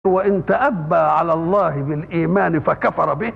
وإن تأبى على الله بالإيمان فكفر به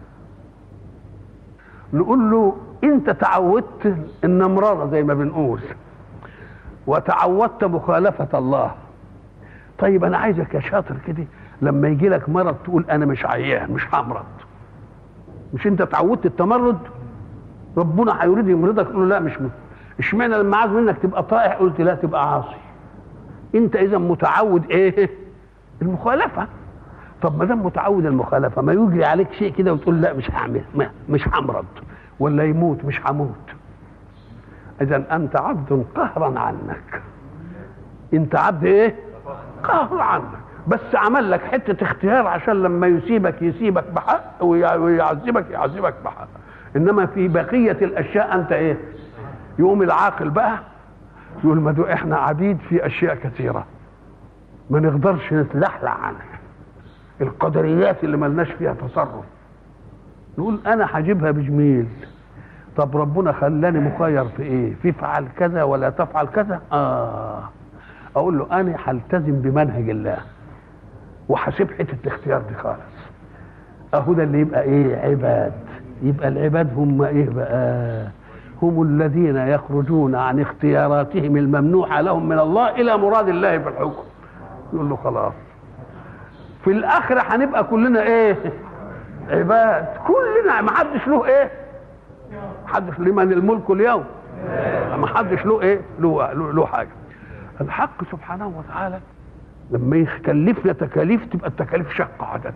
نقول له أنت تعودت النمرارة زي ما بنقول وتعودت مخالفة الله طيب أنا عايزك يا شاطر كده لما يجي لك مرض تقول أنا مش عيان مش همرض مش أنت تعودت التمرد ربنا هيريد يمرضك تقول له لا مش م- اشمعنى لما عايز منك تبقى طائع قلت لا تبقى عاصي انت اذا متعود ايه المخالفه طب ما دام متعود المخالفه ما يجري عليك شيء كده وتقول لا مش هعمل ما مش همرض ولا يموت مش هموت اذا انت عبد قهرا عنك انت عبد ايه قهر عنك بس عمل لك حته اختيار عشان لما يسيبك يسيبك بحق ويع- ويعذبك يعذبك بحق انما في بقيه الاشياء انت ايه يقوم العاقل بقى يقول ما دو احنا عبيد في اشياء كثيره ما نقدرش نتلحلح عنها القدريات اللي ملناش فيها تصرف نقول انا هجيبها بجميل طب ربنا خلاني مخير في ايه في افعل كذا ولا تفعل كذا اه اقول له انا هلتزم بمنهج الله وهسيب حته الاختيار دي خالص اهو ده اللي يبقى ايه عباد يبقى العباد هم ايه بقى هم الذين يخرجون عن اختياراتهم الممنوحه لهم من الله الى مراد الله في الحكم يقول له خلاص في الاخره هنبقى كلنا ايه عباد كلنا ما حدش له ايه حدش لمن الملك اليوم ما حدش له ايه له له, له حاجه الحق سبحانه وتعالى لما يكلفنا تكاليف تبقى التكاليف شقه عاده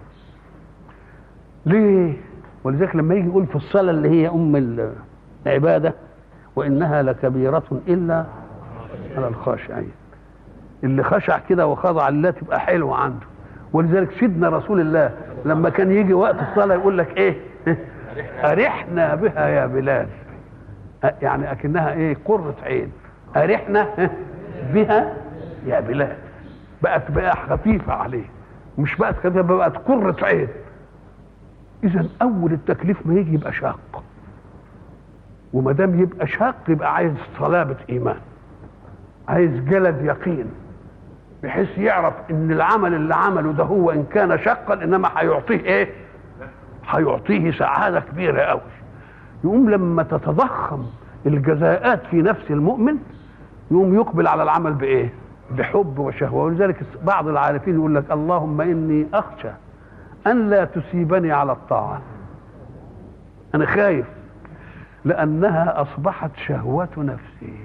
ليه ولذلك لما يجي يقول في الصلاه اللي هي ام العباده وانها لكبيره الا على الخاشعين اللي خشع كده وخضع لله تبقى حلوه عنده ولذلك سيدنا رسول الله لما كان يجي وقت الصلاه يقول لك ايه ارحنا بها يا بلال أ- يعني اكنها ايه قره عين ارحنا بها يا بلال بقت بقى خفيفه عليه مش بقت خفيفه بقت قره عين اذا اول التكليف ما يجي يبقى شاق وما دام يبقى شاق يبقى عايز صلابه ايمان عايز جلد يقين بحيث يعرف ان العمل اللي عمله ده هو ان كان شقا انما هيعطيه ايه هيعطيه سعاده كبيره قوي يقوم لما تتضخم الجزاءات في نفس المؤمن يقوم يقبل على العمل بايه بحب وشهوه ولذلك بعض العارفين يقول لك اللهم اني اخشى ان لا تصيبني على الطاعه انا خايف لانها اصبحت شهوه نفسي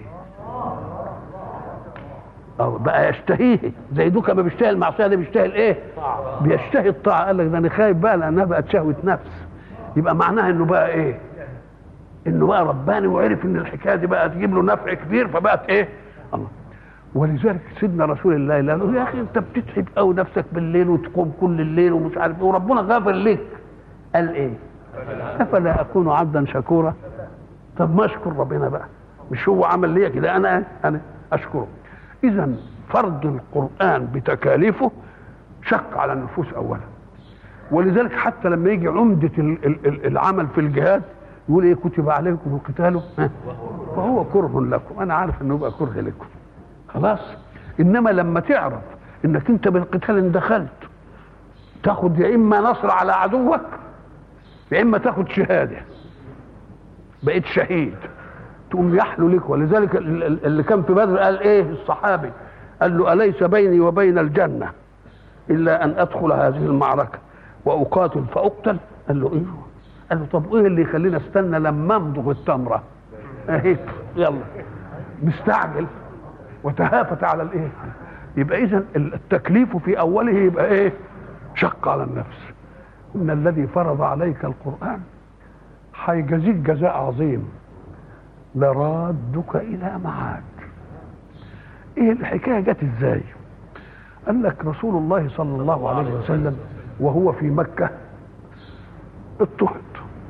أو بقى يشتهيه زي دوكا ما بيشتهي المعصيه ده بيشتهي الايه؟ بيشتهي الطاعه قال لك ده انا خايف بقى لانها بقت شهوه نفس يبقى معناها انه بقى ايه؟ انه بقى رباني وعرف ان الحكايه دي بقى تجيب له نفع كبير فبقت ايه؟ الله ولذلك سيدنا رسول الله قال له يا اخي انت بتتعب قوي نفسك بالليل وتقوم كل الليل ومش عارف ايه وربنا غافر لك قال ايه؟ افلا اكون عبدا شكورا؟ طب ما اشكر ربنا بقى مش هو عمل ليا كده انا انا اشكره اذا فرض القران بتكاليفه شق على النفوس اولا ولذلك حتى لما يجي عمده ال- ال- ال- العمل في الجهاد يقول ايه كتب عليكم القتال ها؟ فهو كره لكم انا عارف انه يبقى كره لكم خلاص انما لما تعرف انك انت بالقتال اندخلت تاخد يا اما نصر على عدوك يا اما تاخد شهاده بقيت شهيد تقوم يحلو لك ولذلك ال- ال- اللي كان في بدر قال ايه الصحابي قال له اليس بيني وبين الجنه الا ان ادخل هذه المعركه واقاتل فاقتل قال له ايه قال له طب ايه اللي يخلينا استنى لما امضغ التمره اهي يلا مستعجل وتهافت على الايه يبقى اذا التكليف في اوله يبقى ايه شق على النفس ان الذي فرض عليك القران هيجازيك جزاء عظيم لرادك الى معاد ايه الحكايه جت ازاي قال لك رسول الله صلى الله عليه وسلم وهو في مكه اضطهد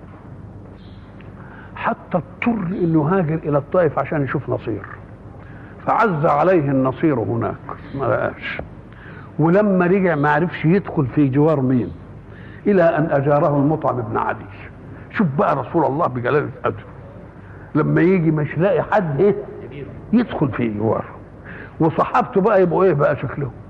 حتى اضطر انه هاجر الى الطائف عشان يشوف نصير فعز عليه النصير هناك ما لقاش ولما رجع ما عرفش يدخل في جوار مين الى ان اجاره المطعم بن عدي شوف بقى رسول الله بجلاله قدره لما يجي مش لاقي حد ايه يدخل في جواره وصحابته بقى يبقوا ايه بقى شكلهم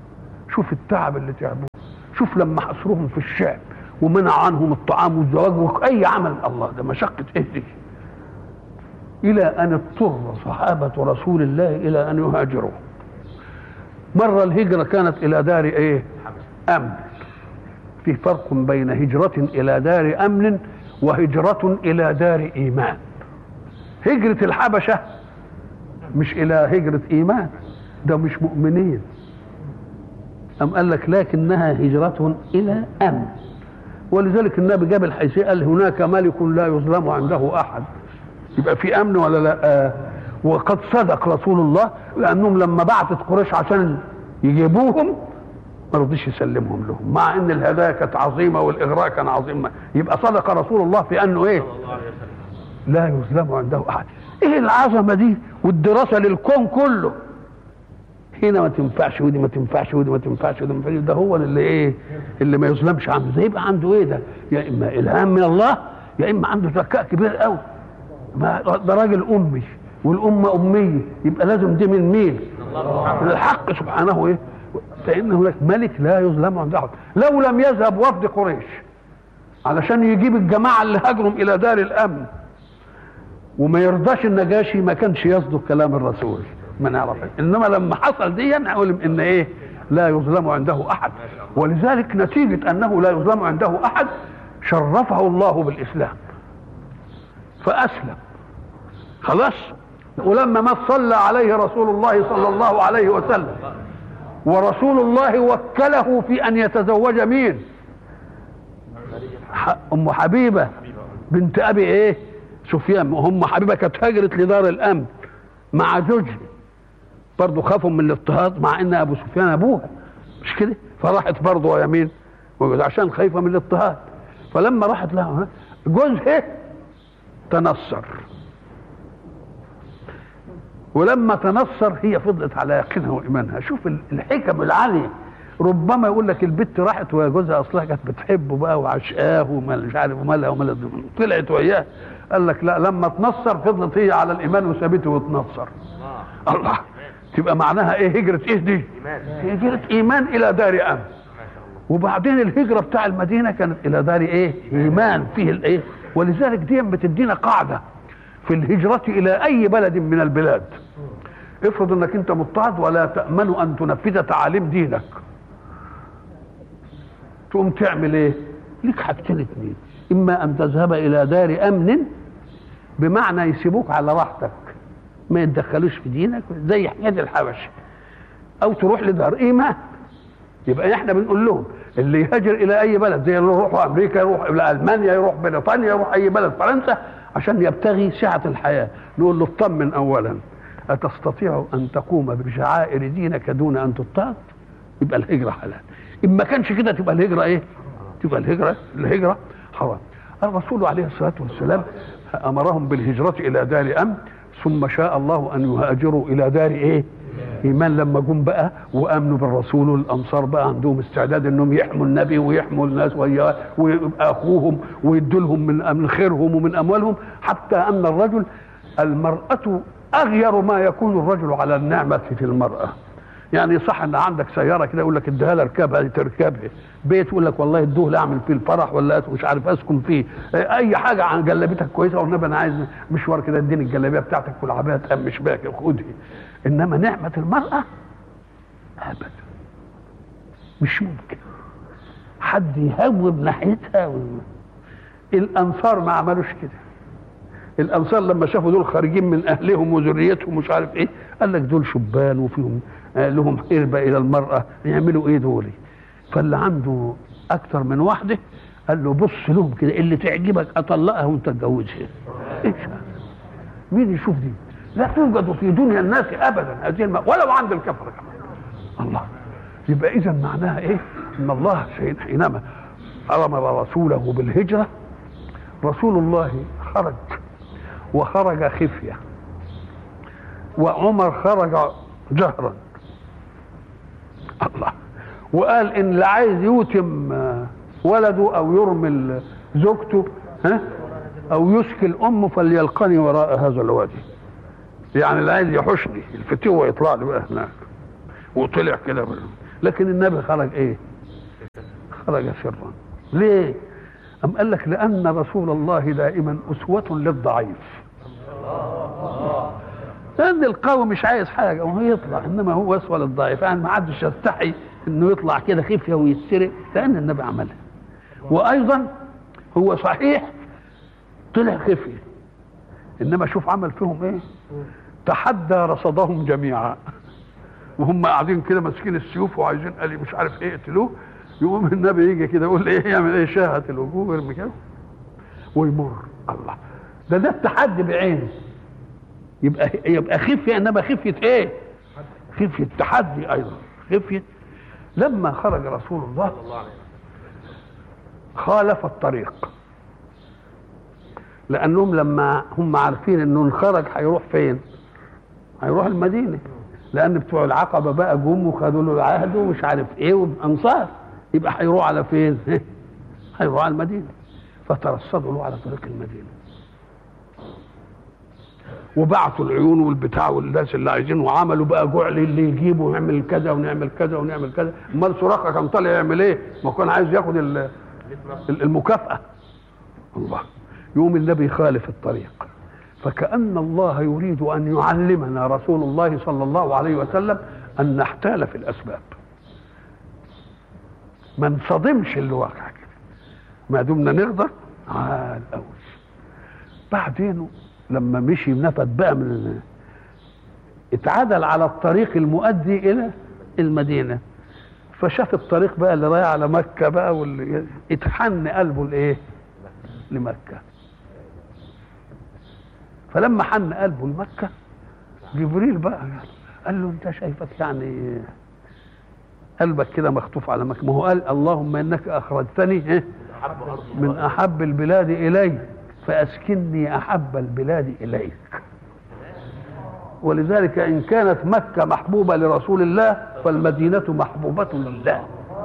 شوف التعب اللي تعبوه شوف لما حصروهم في الشعب ومنع عنهم الطعام والزواج واي عمل الله ده مشقه ايه دي الى ان اضطر صحابه رسول الله الى ان يهاجروا مره الهجره كانت الى دار ايه امن في فرق بين هجره الى دار امن وهجره الى دار ايمان هجره الحبشه مش الى هجره ايمان ده مش مؤمنين أم قال لك لكنها هجرة إلى أمن ولذلك النبي جاب الحيثية قال هناك ملك لا يظلم عنده أحد يبقى في أمن ولا لا آه وقد صدق رسول الله لأنهم لما بعتت قريش عشان يجيبوهم ما رضيش يسلمهم لهم مع ان الهدايا كانت عظيمه والاغراء كان عظيم يبقى صدق رسول الله في انه ايه لا يظلم عنده احد ايه العظمه دي والدراسه للكون كله هنا ما تنفعش ودي ما تنفعش ودي ما تنفعش ودي ما تنفعش ده هو اللي ايه اللي ما يظلمش عنده ده يبقى عنده ايه ده يا اما الهام من الله يا اما عنده ذكاء كبير قوي ما ده راجل امي والامه اميه يبقى لازم دي من مين من الحق سبحانه ايه فان هناك ملك لا يظلم عنده احد لو لم يذهب وفد قريش علشان يجيب الجماعه اللي هاجرهم الى دار الامن وما يرضاش النجاشي ما كانش يصدق كلام الرسول ما نعرف انما لما حصل دي نقول ان ايه لا يظلم عنده احد ولذلك نتيجه انه لا يظلم عنده احد شرفه الله بالاسلام فاسلم خلاص ولما ما صلى عليه رسول الله صلى الله عليه وسلم ورسول الله وكله في ان يتزوج مين ام حبيبه بنت ابي ايه سفيان ام حبيبه كانت هاجرت لدار الامن مع زوجها برضه خافوا من الاضطهاد مع ان ابو سفيان ابوها مش كده فراحت برضه يمين عشان خايفه من الاضطهاد فلما راحت لها جوزها تنصر ولما تنصر هي فضلت على يقينها وايمانها شوف الحكم العاليه ربما يقول لك البت راحت ويا جوزها اصلها كانت بتحبه بقى وعشقاه ومش عارف ومالها ومالها طلعت وياه قال لك لا لما تنصر فضلت هي على الايمان وسابته وتنصر الله تبقى معناها ايه هجرة ايه دي هجرة ايمان الى دار امن وبعدين الهجرة بتاع المدينة كانت الى دار ايه ايمان فيه الايه ولذلك دي بتدينا قاعدة في الهجرة الى اي بلد من البلاد افرض انك انت مضطهد ولا تأمن ان تنفذ تعاليم دينك تقوم تعمل ايه ليك حاجتين اتنين اما ان تذهب الى دار امن بمعنى يسيبوك على راحتك ما يتدخلوش في دينك زي حكايه الحبش او تروح لدار ايمان يبقى احنا بنقول لهم اللي يهاجر الى اي بلد زي اللي يروحوا امريكا يروح الى المانيا يروح بريطانيا يروح اي بلد فرنسا عشان يبتغي سعه الحياه نقول له اطمن اولا اتستطيع ان تقوم بشعائر دينك دون ان تضطهد يبقى الهجره حلال ان ما كانش كده تبقى الهجره ايه تبقى الهجره الهجره حرام الرسول عليه الصلاه والسلام امرهم بالهجره الى دار امن ثم شاء الله ان يهاجروا الى دار ايه ايمان لما جم بقى وامنوا بالرسول والانصار بقى عندهم استعداد انهم يحموا النبي ويحموا الناس ويبقى اخوهم ويدوا لهم من من خيرهم ومن اموالهم حتى ان الرجل المراه اغير ما يكون الرجل على النعمه في المراه يعني صح ان عندك سياره كده يقول لك اديها لها اركبها تركبها بيت يقول لك والله ادوه لا اعمل فيه الفرح ولا مش عارف اسكن فيه اي حاجه عن جلابيتك كويسه والنبي انا عايز مشوار كده اديني الجلابيه بتاعتك والعبايه تقمش بيها خدها انما نعمه المراه ابدا مش ممكن حد يهوب ناحيتها و... الانصار ما عملوش كده الانصار لما شافوا دول خارجين من اهلهم وذريتهم مش عارف ايه قال لك دول شبان وفيهم لهم قربة إلى المرأة يعملوا إيه دول فاللي عنده أكثر من واحدة قال له بص لهم كده اللي تعجبك أطلقها وأنت تتجوزها إيش مين يشوف دي لا توجد في دنيا الناس أبدا هذه الم... ولو عند الكفرة كمان الله يبقى إذا معناها إيه إن الله حينما أمر رسوله بالهجرة رسول الله خرج وخرج خفية وعمر خرج جهرا الله وقال ان اللي عايز يوتم ولده او يرمل زوجته ها او يسكن امه فليلقني وراء هذا الوادي يعني اللي عايز يحشني الفتوه يطلع لي بقى هناك وطلع كده لكن النبي خرج ايه خرج سرا ليه أم قال لك لأن رسول الله دائما أسوة للضعيف لأن القوي مش عايز حاجة وهو يطلع إنما هو أسوة للضعيف يعني ما حدش يستحي إنه يطلع كده خفية ويتسرق لأن النبي عملها وأيضا هو صحيح طلع خفية إنما شوف عمل فيهم إيه تحدى رصدهم جميعا وهم قاعدين كده ماسكين السيوف وعايزين قال مش عارف ايه يقتلوه يقوم النبي يجي كده يقول ايه يعمل ايه شاهت الوجوه ويرمي كده ويمر الله ده ده التحدي بعينه يبقى يبقى خفيه انما خفيه ايه؟ خفيه تحدي ايضا خفيه لما خرج رسول الله خالف الطريق لانهم لما هم عارفين انه انخرج هيروح فين؟ هيروح المدينه لان بتوع العقبه بقى جم وخدوا له العهد ومش عارف ايه وانصار يبقى هيروح على فين؟ هيروح على المدينه فترصدوا له على طريق المدينه وبعتوا العيون والبتاع والناس اللي عايزين وعملوا بقى جعل اللي يجيبه ويعمل كذا ونعمل كذا ونعمل كذا امال سراقه كان طالع يعمل ايه؟ ما كان عايز ياخد المكافاه الله يوم النبي خالف الطريق فكأن الله يريد أن يعلمنا رسول الله صلى الله عليه وسلم أن نحتال في الأسباب ما نصدمش الواقع كده ما دمنا نقدر عال قوي بعدين لما مشي نفد بقى من اتعدل على الطريق المؤدي الى المدينه فشاف الطريق بقى اللي رايح على مكه بقى واللي اتحن قلبه لايه؟ لمكه فلما حن قلبه لمكه جبريل بقى قال له انت شايفك يعني قلبك كده مخطوف على مكه ما هو قال اللهم انك اخرجتني من احب البلاد الي فاسكني احب البلاد اليك ولذلك ان كانت مكه محبوبه لرسول الله فالمدينه محبوبه لله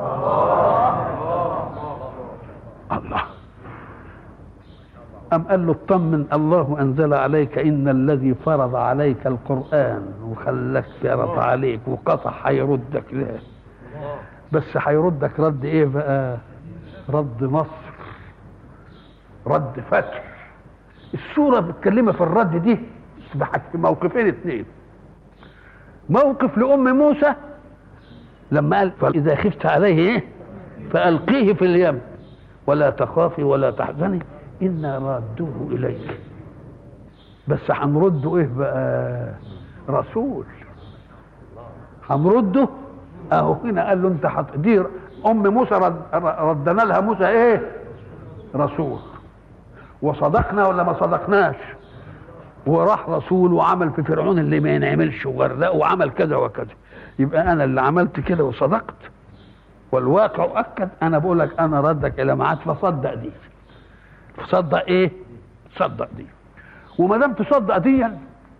الله أم قال له اطمن الله أنزل عليك إن الذي فرض عليك القرآن وخلك فرض عليك وقطع هيردك ليه بس هيردك رد إيه بقى رد نصر رد فتح السورة بتكلمها في الرد دي في موقفين اثنين موقف لأم موسى لما قال فإذا خفت عليه إيه فألقيه في اليم ولا تخافي ولا تحزني إنا رادوه إليك بس هنرده إيه بقى رسول هنرده أهو هنا قال له أنت حط دي أم موسى رد ردنا لها موسى إيه رسول وصدقنا ولا ما صدقناش وراح رسول وعمل في فرعون اللي ما ينعملش وغرقه وعمل كذا وكذا يبقى انا اللي عملت كده وصدقت والواقع اكد انا بقول لك انا ردك الى معاد فصدق دي تصدق ايه تصدق دي وما دام تصدق دي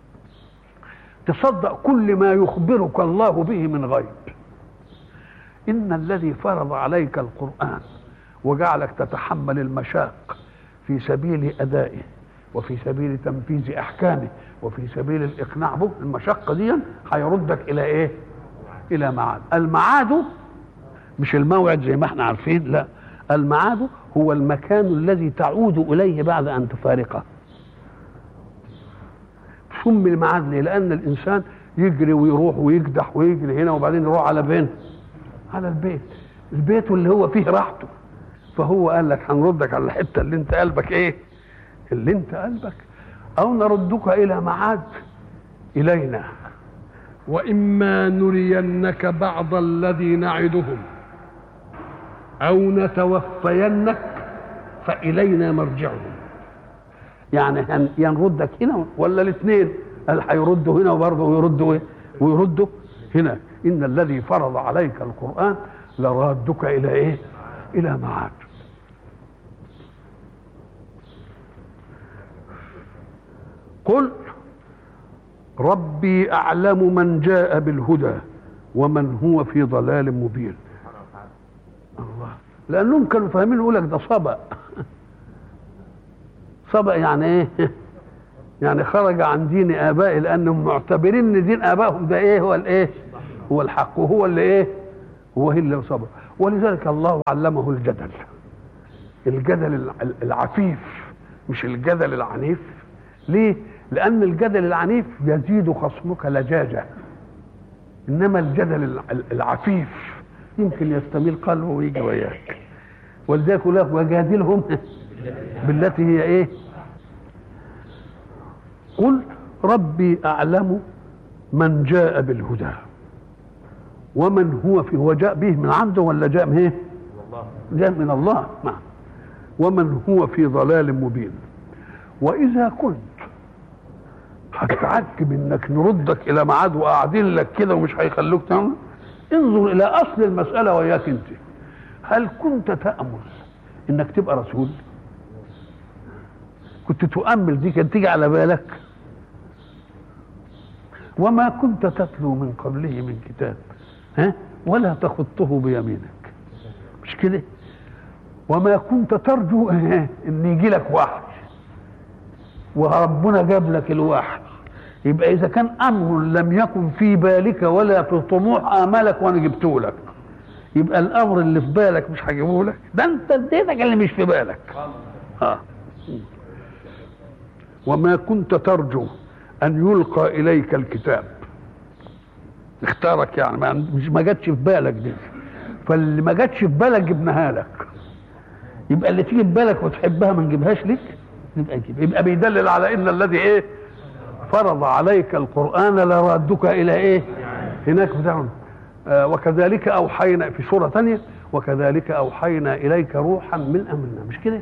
تصدق كل ما يخبرك الله به من غيب ان الذي فرض عليك القران وجعلك تتحمل المشاق في سبيل ادائه وفي سبيل تنفيذ احكامه وفي سبيل الاقناع به المشقه دي هيردك الى ايه الى معاد المعاد مش الموعد زي ما احنا عارفين لا المعاد هو المكان الذي تعود اليه بعد ان تفارقه سمي المعاد ليه لان الانسان يجري ويروح ويكدح ويجري هنا وبعدين يروح على فين على البيت البيت اللي هو فيه راحته فهو قال لك هنردك على الحته اللي انت قلبك ايه اللي انت قلبك او نردك الى معاد الينا واما نرينك بعض الذي نعدهم او نتوفينك فالينا مرجعهم يعني هن- يا نردك هنا ولا الاثنين قال هيردوا هنا وبرضه ويردوا ايه ويردوا هنا ان الذي فرض عليك القران لرادك الى ايه الى معاد قل ربي اعلم من جاء بالهدى ومن هو في ضلال مبين الله لانهم كانوا فاهمين يقول لك ده صبأ صبأ يعني ايه يعني خرج عن دين ابائه لانهم معتبرين ان دين ابائهم ده ايه هو الايه هو الحق وهو اللي ايه وهي وصبر ولذلك الله علمه الجدل الجدل الع- العفيف مش الجدل العنيف ليه لان الجدل العنيف يزيد خصمك لجاجه انما الجدل الع- العفيف يمكن يستميل قلبه ويجي وياك ولذلك يقول لك وجادلهم بالتي هي ايه قل ربي اعلم من جاء بالهدى ومن هو في هو جاء به من عنده ولا جاء من ايه جاء من الله نعم ومن هو في ضلال مبين واذا كنت هتتعجب انك نردك الى ميعاد وقاعدين لك كده ومش هيخلوك تعمل انظر الى اصل المساله وياك انت هل كنت تامل انك تبقى رسول كنت تؤمل دي كانت تيجي على بالك وما كنت تتلو من قبله من كتاب ها ولا تخطه بيمينك مش كده وما كنت ترجو ان يجي لك وحي وربنا جاب لك الوحي يبقى اذا كان امر لم يكن في بالك ولا في طموح املك وانا جبته لك يبقى الامر اللي في بالك مش هجيبه لك ده انت اديتك اللي مش في بالك اه وما كنت ترجو ان يلقى اليك الكتاب اختارك يعني ما مش ما جاتش في بالك دي فاللي ما جاتش في بالك جبناها لك يبقى اللي تيجي في بالك وتحبها ما نجيبهاش لك يبقى نجيب يبقى بيدلل على ان الذي ايه فرض عليك القران لرادك الى ايه هناك بتاعهم آه وكذلك اوحينا في سوره ثانيه وكذلك اوحينا اليك روحا من امرنا مش كده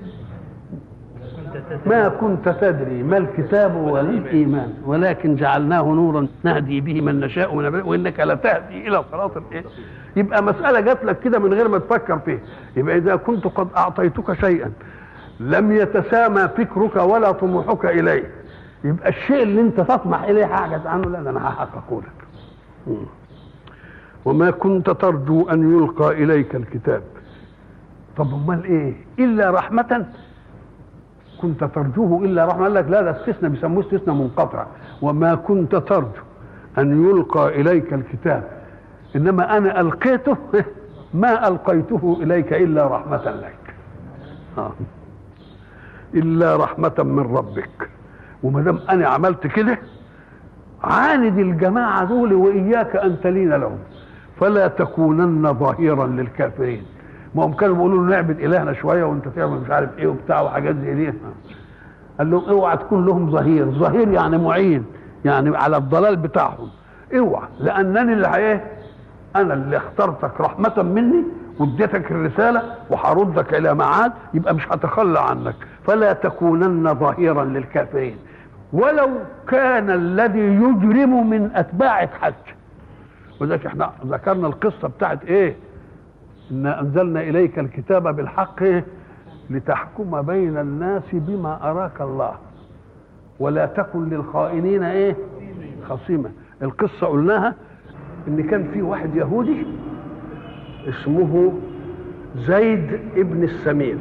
ما كنت تدري ما الكتاب ولا الايمان ولكن جعلناه نورا نهدي به من نشاء من عبادنا وانك لتهدي الى صراط الايه يبقى مساله جات لك كده من غير ما تفكر فيه يبقى اذا كنت قد اعطيتك شيئا لم يتسامى فكرك ولا طموحك اليه يبقى الشيء اللي انت تطمح اليه حاجه عنه لا ده انا هحققه لك مم. وما كنت ترجو ان يلقى اليك الكتاب طب امال ايه الا رحمه كنت ترجوه الا رحمه قال لك لا ده استثناء بيسموه استثناء منقطع وما كنت ترجو ان يلقى اليك الكتاب انما انا القيته ما القيته اليك الا رحمه لك آه. الا رحمه من ربك وما دام انا عملت كده عاند الجماعه دول واياك ان تلين لهم فلا تكونن ظهيرا للكافرين ما هم كانوا بيقولوا له نعبد الهنا شويه وانت تعمل مش عارف ايه وبتاع وحاجات زي دي قال لهم اوعى تكون لهم ظهير ظهير يعني معين يعني على الضلال بتاعهم اوعى لانني اللي ايه انا اللي اخترتك رحمه مني واديتك الرساله وهردك الى معاد يبقى مش هتخلى عنك فلا تكونن ظهيرا للكافرين ولو كان الذي يجرم من اتباع الحج وذلك احنا ذكرنا القصه بتاعت ايه إنا أنزلنا إليك الكتاب بالحق لتحكم بين الناس بما أراك الله ولا تكن للخائنين إيه خصيمة القصة قلناها إن كان في واحد يهودي اسمه زيد ابن السمين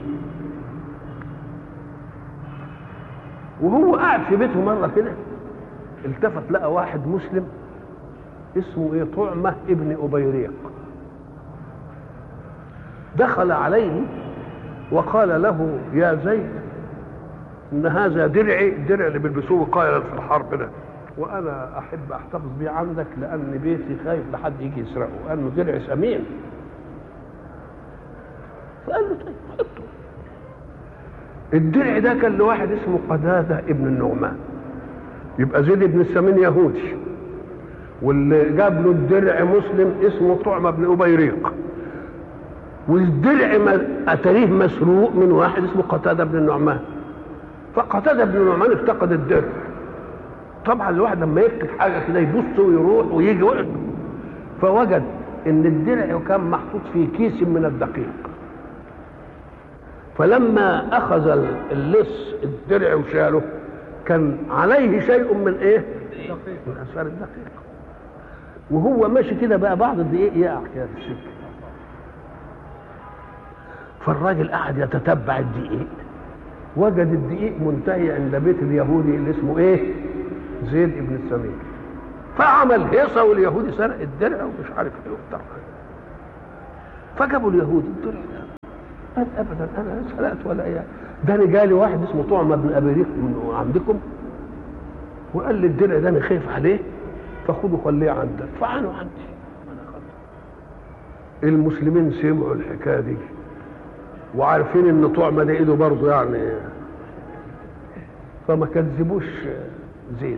وهو قاعد في بيته مرة كده التفت لقى واحد مسلم اسمه ايه طعمة ابن أبيريق دخل عليه وقال له يا زيد ان هذا درعي الدرع اللي بيلبسوه قائلا في الحرب ده وانا احب احتفظ بيه عندك لان بيتي خايف لحد يجي يسرقه لانه درع ثمين فقال له طيب حطه الدرع ده كان لواحد اسمه قداده ابن النعمان يبقى زيد بن السمين يهودي واللي جاب له الدرع مسلم اسمه طعمه بن ابيريق والدرع اتاريه مسروق من واحد اسمه قتاده بن النعمان فقتاده بن النعمان افتقد الدرع طبعا الواحد لما يفقد حاجه كده يبص ويروح ويجي وقت فوجد ان الدرع كان محطوط في كيس من الدقيق فلما اخذ اللص الدرع وشاله كان عليه شيء من ايه من اثار الدقيق وهو ماشي كده بقى بعض الدقيق يقع كده في السكه فالراجل قعد يتتبع الدقيق وجد الدقيق منتهي عند بيت اليهودي اللي اسمه ايه زيد ابن السمين فعمل هيصه واليهودي سرق الدرع ومش عارف ايه وبتاع فجابوا اليهود الدرع ده قال ابدا انا لا سرقت ولا ايه ده انا جالي واحد اسمه طعمه بن ابي من عندكم وقال لي الدرع ده انا خايف عليه فخده خليه عندك فعانوا عندي المسلمين سمعوا الحكايه دي وعارفين ان طعمه ده ايده برضه يعني فما كذبوش زيد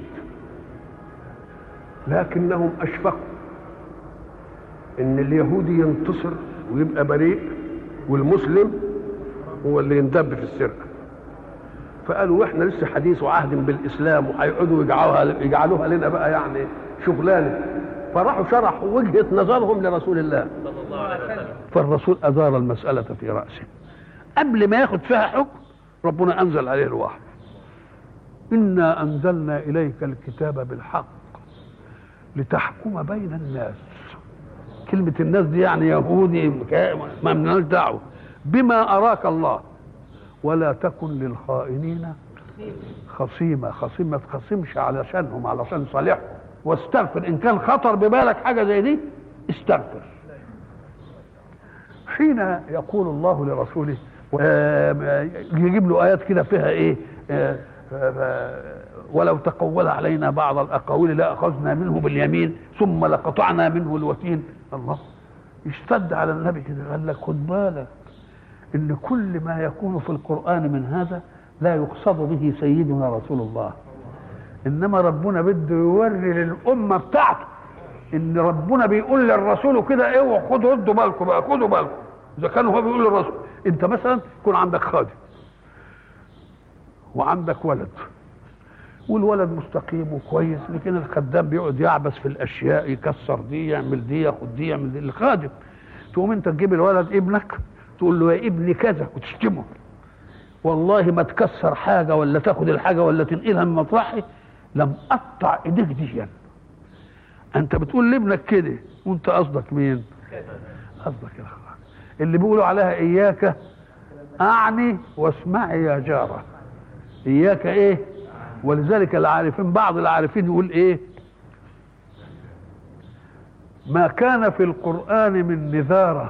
لكنهم اشفقوا ان اليهودي ينتصر ويبقى بريء والمسلم هو اللي يندب في السرقه فقالوا احنا لسه حديث وعهد بالاسلام وهيقعدوا يجعلوها يجعلوها لنا بقى يعني شغلانه فراحوا شرحوا وجهه نظرهم لرسول الله فالرسول ادار المساله في راسه قبل ما ياخد فيها حكم ربنا انزل عليه الوحي انا انزلنا اليك الكتاب بالحق لتحكم بين الناس كلمة الناس دي يعني يهودي ما لناش دعوة بما أراك الله ولا تكن للخائنين خصيمة خصيمة ما تخصمش علشانهم علشان صالحهم واستغفر إن كان خطر ببالك حاجة زي دي استغفر حين يقول الله لرسوله يجيب له آيات كده فيها إيه ولو تقول علينا بعض الاقاويل لاخذنا منه باليمين ثم لقطعنا منه الوتين الله اشتد على النبي كده قال لك خد بالك ان كل ما يكون في القران من هذا لا يقصد به سيدنا رسول الله انما ربنا بده يوري للامه بتاعته ان ربنا بيقول للرسول كده اوعوا خدوا ردوا بالكم بقى خدوا بالكم اذا كان هو بيقول للرسول انت مثلا يكون عندك خادم وعندك ولد والولد مستقيم وكويس لكن الخدام بيقعد يعبس في الاشياء يكسر دي يعمل دي ياخد دي يعمل دي الخادم تقوم انت تجيب الولد ابنك تقول له يا ابني كذا وتشتمه والله ما تكسر حاجه ولا تاخد الحاجه ولا تنقلها من مطرحي لم اقطع ايديك دي يعني. انت بتقول لابنك كده وانت قصدك مين قصدك يا اللي بيقولوا عليها اياك اعني واسمعي يا جاره اياك ايه ولذلك العارفين بعض العارفين يقول ايه ما كان في القرآن من نذارة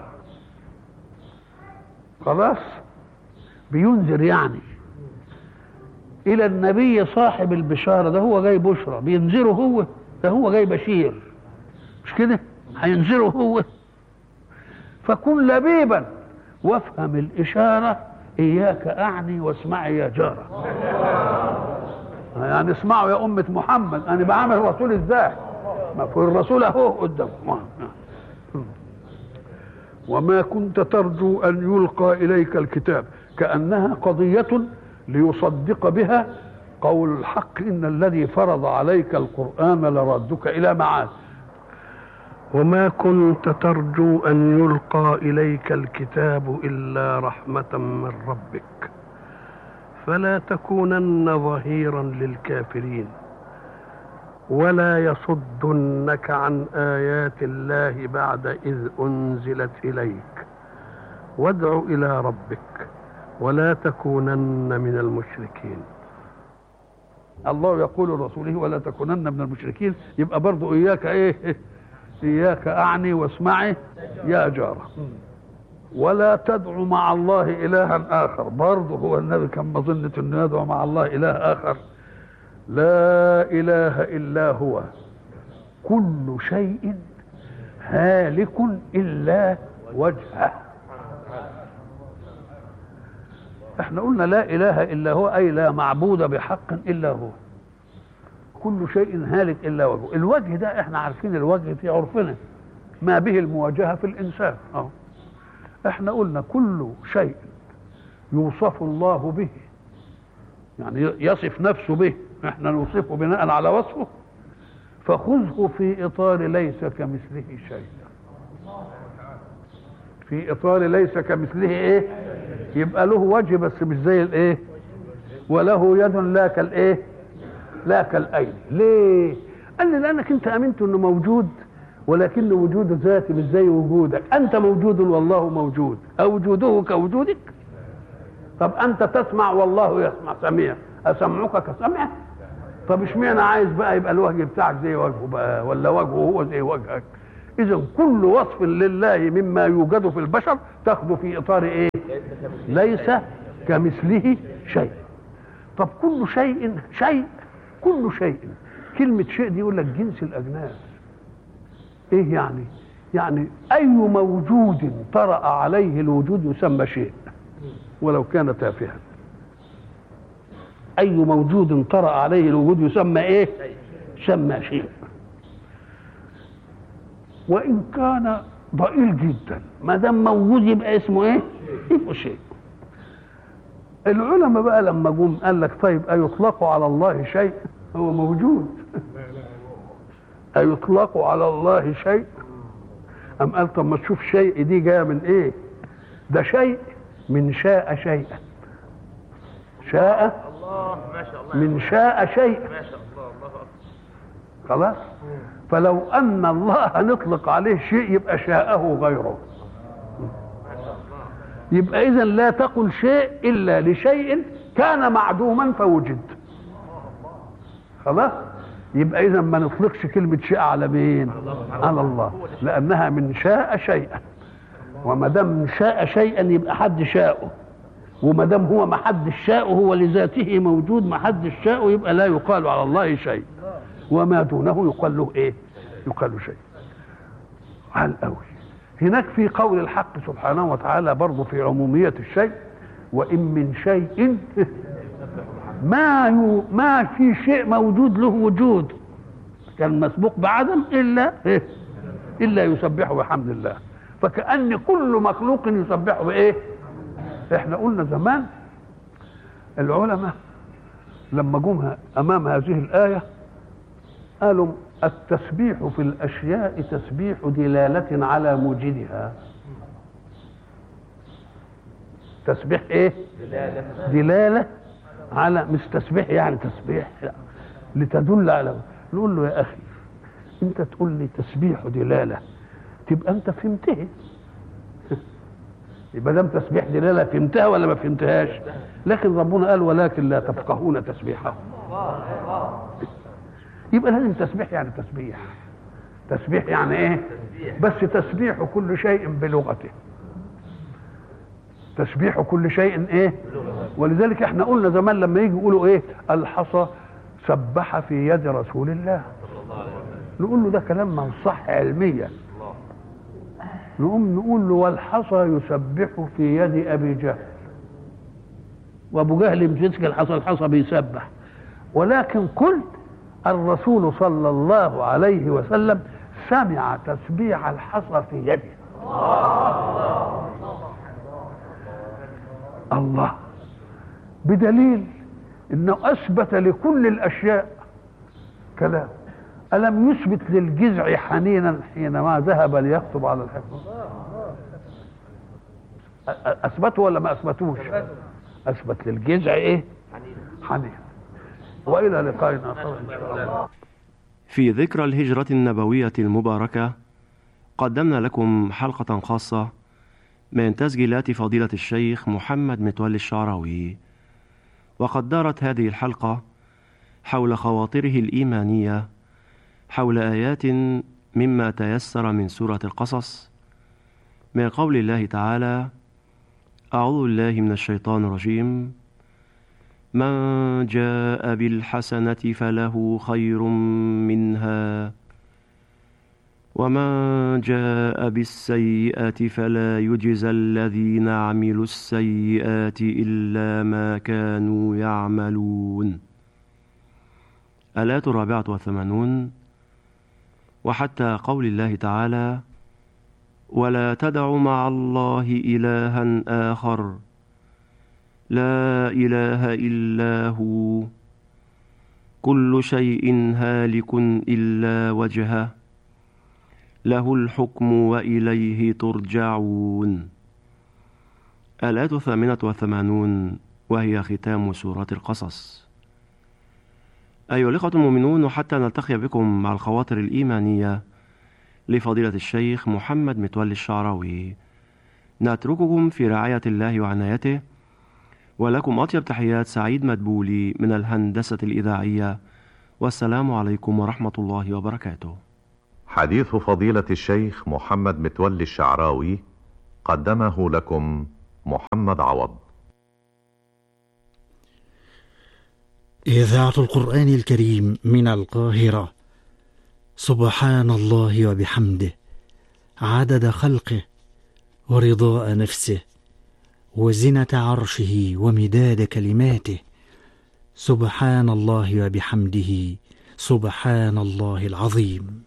خلاص بينذر يعني إلى النبي صاحب البشارة ده هو جاي بشرى بينذره هو ده هو جاي بشير مش كده هينذره هو فكن لبيبا وافهم الإشارة إياك أعني واسمعي يا جارة يعني اسمعوا يا أمة محمد أنا بعمل الرسول إزاي ما في الرسول أهو قدام وما كنت ترجو أن يلقى إليك الكتاب كأنها قضية ليصدق بها قول الحق إن الذي فرض عليك القرآن لردك إلى معاد وما كنت ترجو أن يلقى إليك الكتاب إلا رحمة من ربك فلا تكونن ظهيرا للكافرين ولا يصدنك عن ايات الله بعد اذ انزلت اليك وادع الى ربك ولا تكونن من المشركين الله يقول لرسوله ولا تكونن من المشركين يبقى برضو اياك ايه اياك اعني واسمعي يا جاره ولا تدعو مع الله الها اخر برضه هو النبي كان مظنه انه يدعو مع الله اله اخر لا اله الا هو كل شيء هالك الا وجهه احنا قلنا لا اله الا هو اي لا معبود بحق الا هو كل شيء هالك الا وجهه الوجه ده احنا عارفين الوجه في عرفنا ما به المواجهه في الانسان اه احنا قلنا كل شيء يوصف الله به يعني يصف نفسه به احنا نوصفه بناء على وصفه فخذه في اطار ليس كمثله شيء في اطار ليس كمثله ايه يبقى له وجه بس مش زي الايه وله يد لا كالايه لا كالايدي ليه قال لي لانك انت امنت انه موجود ولكن وجود ذاتي مش زي وجودك انت موجود والله موجود اوجوده كوجودك طب انت تسمع والله يسمع سميع اسمعك كسمعه طب اشمعنى عايز بقى يبقى الوجه بتاعك زي وجهه بقى ولا وجهه هو زي وجهك اذا كل وصف لله مما يوجد في البشر تاخذه في اطار ايه ليس كمثله شيء طب كل شيء شيء كل شيء كلمة شيء دي يقول لك جنس الأجناس إيه يعني؟ يعني أي موجود طرأ عليه الوجود يسمى شيء ولو كان تافها أي موجود طرأ عليه الوجود يسمى إيه؟ يسمى شيء وإن كان ضئيل جدا ما دام موجود يبقى اسمه إيه؟ يبقى شيء العلماء بقى لما جم قال لك طيب أيطلق على الله شيء؟ هو موجود أيطلق على الله شيء أم قال طب ما تشوف شيء دي جاية من إيه ده شيء من شاء شيئا شاء الله ما شاء الله من شاء شيئا ما شاء الله الله أكبر. خلاص فلو أن الله نطلق عليه شيء يبقى شاءه غيره يبقى إذا لا تقل شيء إلا لشيء كان معدوما فوجد خلاص يبقى اذا ما نطلقش كلمه شيء على مين على الله لانها من شاء شيئا وما دام شاء شيئا يبقى حد شاءه وما دام هو ما حد شاءه هو لذاته موجود ما حد شاءه يبقى لا يقال على الله شيء وما دونه يقال له ايه يقال له شيء على قوي هناك في قول الحق سبحانه وتعالى برضه في عموميه الشيء وان من شيء ما يو ما في شيء موجود له وجود كان مسبوق بعدم الا إيه؟ الا يسبحه بحمد الله فكأن كل مخلوق يسبحه بايه؟ احنا قلنا زمان العلماء لما جم امام هذه الايه قالوا التسبيح في الاشياء تسبيح دلاله على موجدها تسبيح ايه دلاله على مش تسبيح يعني تسبيح لا. لتدل على نقول له يا اخي انت تقول لي تسبيح دلاله تبقى انت فهمته يبقى دام تسبيح دلاله فهمتها ولا ما فهمتهاش لكن ربنا قال ولكن لا تفقهون تسبيحهم يبقى لازم تسبيح يعني تسبيح تسبيح يعني ايه بس تسبيح كل شيء بلغته تسبيح كل شيء ايه ولذلك احنا قلنا زمان لما يجي يقولوا ايه الحصى سبح في يد رسول الله نقول له ده كلام ما هو صح علميا نقوم نقول له والحصى يسبح في يد ابي جهل وابو جهل مسك الحصى الحصى بيسبح ولكن قل الرسول صلى الله عليه وسلم سمع تسبيح الحصى في يده الله بدليل انه اثبت لكل الاشياء كلام الم يثبت للجذع حنينا حينما ذهب ليخطب على الحفظ اثبته ولا ما اثبتوش اثبت للجذع ايه حنين والى لقاء اخر ان شاء الله في ذكرى الهجرة النبوية المباركة قدمنا لكم حلقة خاصة من تسجيلات فضيلة الشيخ محمد متولي الشعراوي وقد دارت هذه الحلقة حول خواطره الإيمانية حول آيات مما تيسر من سورة القصص من قول الله تعالى أعوذ بالله من الشيطان الرجيم من جاء بالحسنة فله خير منها ومن جاء بالسيئة فلا يجزى الذين عملوا السيئات إلا ما كانوا يعملون الآية الرابعة والثمانون وحتى قول الله تعالى ولا تدع مع الله إلها آخر لا إله إلا هو كل شيء هالك إلا وجهه له الحكم وإليه ترجعون الآية الثامنة والثمانون وهي ختام سورة القصص أيها الإخوة المؤمنون وحتى نلتقي بكم مع الخواطر الإيمانية لفضيلة الشيخ محمد متولي الشعراوي نترككم في رعاية الله وعنايته ولكم أطيب تحيات سعيد مدبولي من الهندسة الإذاعية والسلام عليكم ورحمة الله وبركاته حديث فضيلة الشيخ محمد متولي الشعراوي قدمه لكم محمد عوض إذاعة القرآن الكريم من القاهرة سبحان الله وبحمده عدد خلقه ورضاء نفسه وزنة عرشه ومداد كلماته سبحان الله وبحمده سبحان الله العظيم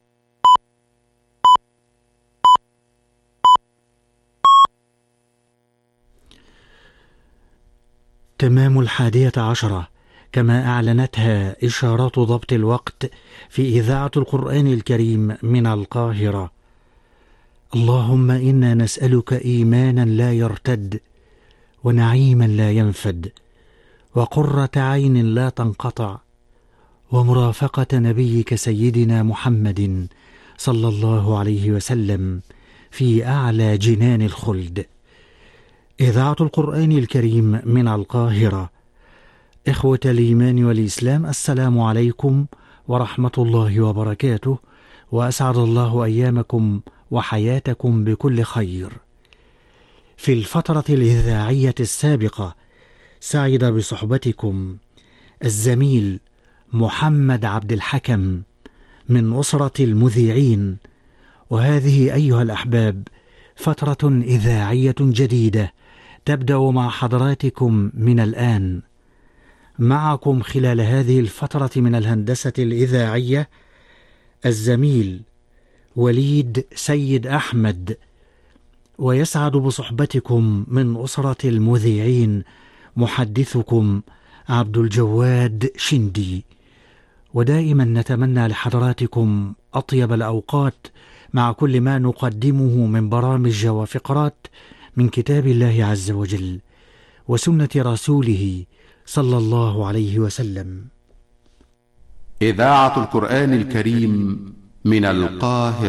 تمام الحادية عشرة كما أعلنتها إشارات ضبط الوقت في إذاعة القرآن الكريم من القاهرة اللهم إنا نسألك إيمانا لا يرتد ونعيما لا ينفد وقرة عين لا تنقطع ومرافقة نبيك سيدنا محمد صلى الله عليه وسلم في أعلى جنان الخلد إذاعة القرآن الكريم من القاهرة إخوة الإيمان والإسلام السلام عليكم ورحمة الله وبركاته وأسعد الله أيامكم وحياتكم بكل خير. في الفترة الإذاعية السابقة سعد بصحبتكم الزميل محمد عبد الحكم من أسرة المذيعين وهذه أيها الأحباب فترة إذاعية جديدة تبدأ مع حضراتكم من الآن. معكم خلال هذه الفترة من الهندسة الإذاعية الزميل وليد سيد أحمد ويسعد بصحبتكم من أسرة المذيعين محدثكم عبد الجواد شندي ودائما نتمنى لحضراتكم أطيب الأوقات مع كل ما نقدمه من برامج وفقرات من كتاب الله عز وجل وسنة رسوله صلى الله عليه وسلم إذاعة القرآن الكريم من القاهرة